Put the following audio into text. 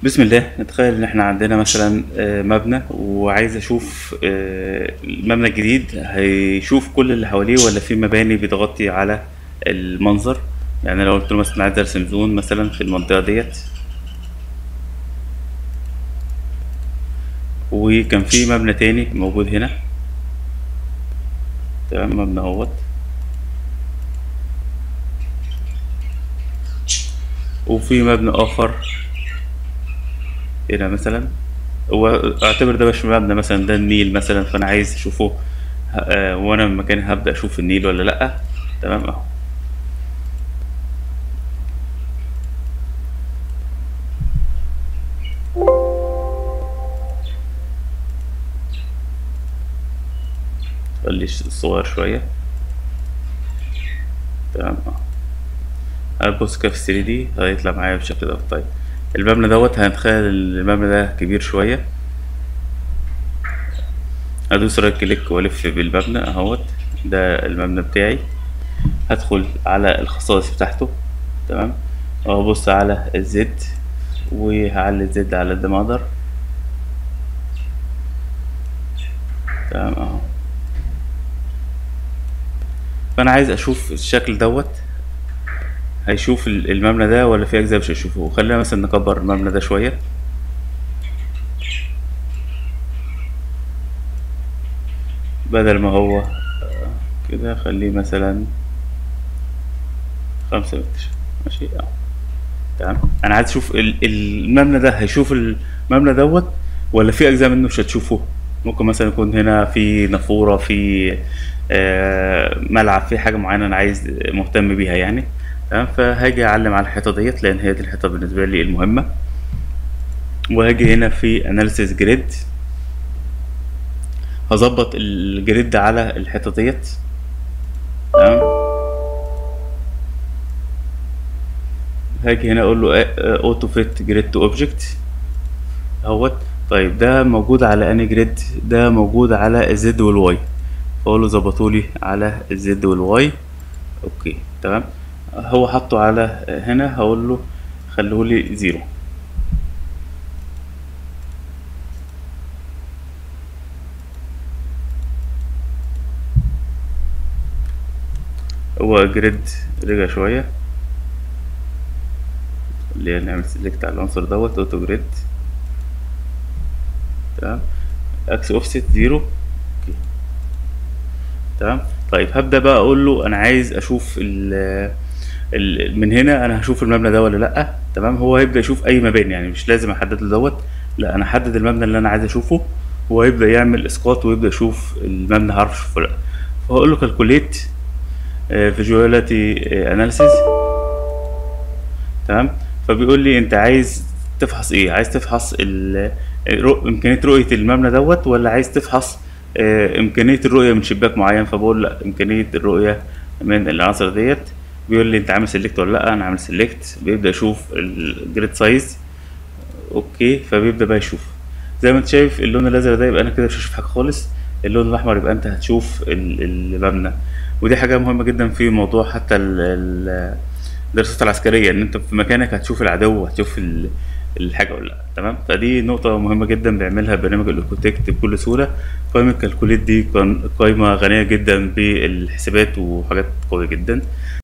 بسم الله نتخيل ان احنا عندنا مثلا آه، مبنى وعايز اشوف آه، المبنى الجديد هيشوف كل اللي حواليه ولا في مباني بتغطي على المنظر يعني لو قلت له مثلا عايز ارسم زون مثلا في المنطقة ديت وكان في مبنى تاني موجود هنا تمام مبنى اهوت وفي مبنى اخر هنا مثلا هو اعتبر ده مش مبنى مثلا ده النيل مثلا فانا عايز اشوفه آه، وانا من مكاني هبدأ اشوف النيل ولا لأ تمام اهو خلي الصغير شوية تمام اهو هبص كده في 3 دي هيطلع معايا بالشكل ده طيب المبنى دوت هنتخيل المبنى ده كبير شوية هدوس رايت كليك والف بالمبنى اهوت ده المبنى بتاعي هدخل على الخصائص بتاعته تمام وهبص على الزد وهعلي الزد على قد ما اقدر تمام اهو فانا عايز اشوف الشكل دوت هيشوف ال- المبنى ده ولا في اجزاء مش هيشوفه خلينا مثلا نكبر المبنى ده شويه بدل ما هو آه، كده خليه مثلا خمسة متر ماشي اه تمام انا عايز اشوف ال- المبنى ده هيشوف المبنى دوت ولا في اجزاء منه مش هتشوفه ممكن مثلا يكون هنا في نافورة في آه، ملعب في حاجة معينة انا عايز مهتم بيها يعني تمام فهاجي اعلم على الحيطة ديت لان هي دي الحيطة بالنسبة لي المهمة وهاجي هنا في اناليسيس جريد هظبط الجريد على الحيطة ديت تمام هاجي هنا اقول له اوتو فيت جريد تو اوبجكت اهوت طيب ده موجود على اني جريد ده موجود على الزد والواي فاقول له ظبطولي على الزد والواي اوكي تمام هو حطه على هنا هقول له خليهولي زيرو هو جريد رجع شوية اللي هي نعمل سيلكت على العنصر دوت اوتو جريد تمام اكس اوفست زيرو اوكي تمام طيب هبدأ بقى اقول له انا عايز اشوف ال ال من هنا انا هشوف المبنى ده ولا لا تمام هو هيبدأ يشوف اي مباني يعني مش لازم احدد له دوت لا انا احدد المبنى اللي انا عايز اشوفه هو هيبدأ يعمل اسقاط ويبدأ يشوف المبنى هعرف اشوفه ولا لا فهقول له كالكوليت فيجواليتي اناليسيس تمام فبيقول لي انت عايز تفحص ايه عايز تفحص ال- الرؤ- امكانيه رؤيه المبنى دوت ولا عايز تفحص آه، امكانيه الرؤيه من شباك معين فبقول لا امكانيه الرؤيه من العناصر ديت بيقول لي انت عامل سيلكت ولا لا انا عامل سيلكت بيبدا يشوف الجريد سايز اوكي فبيبدا بقى يشوف زي ما انت شايف اللون الازرق ده يبقى انا كده مش هشوف حاجه خالص اللون الاحمر يبقى انت هتشوف ال- المبنى ودي حاجه مهمه جدا في موضوع حتى ال- ال- الدراسات العسكريه ان انت في مكانك هتشوف العدو هتشوف ال- الحاجه ولا لا تمام فدي نقطه مهمه جدا بيعملها برنامج الاوكوتكت بكل سهوله قائمه الكالكوليت دي قائمه غنيه جدا بالحسابات وحاجات قويه جدا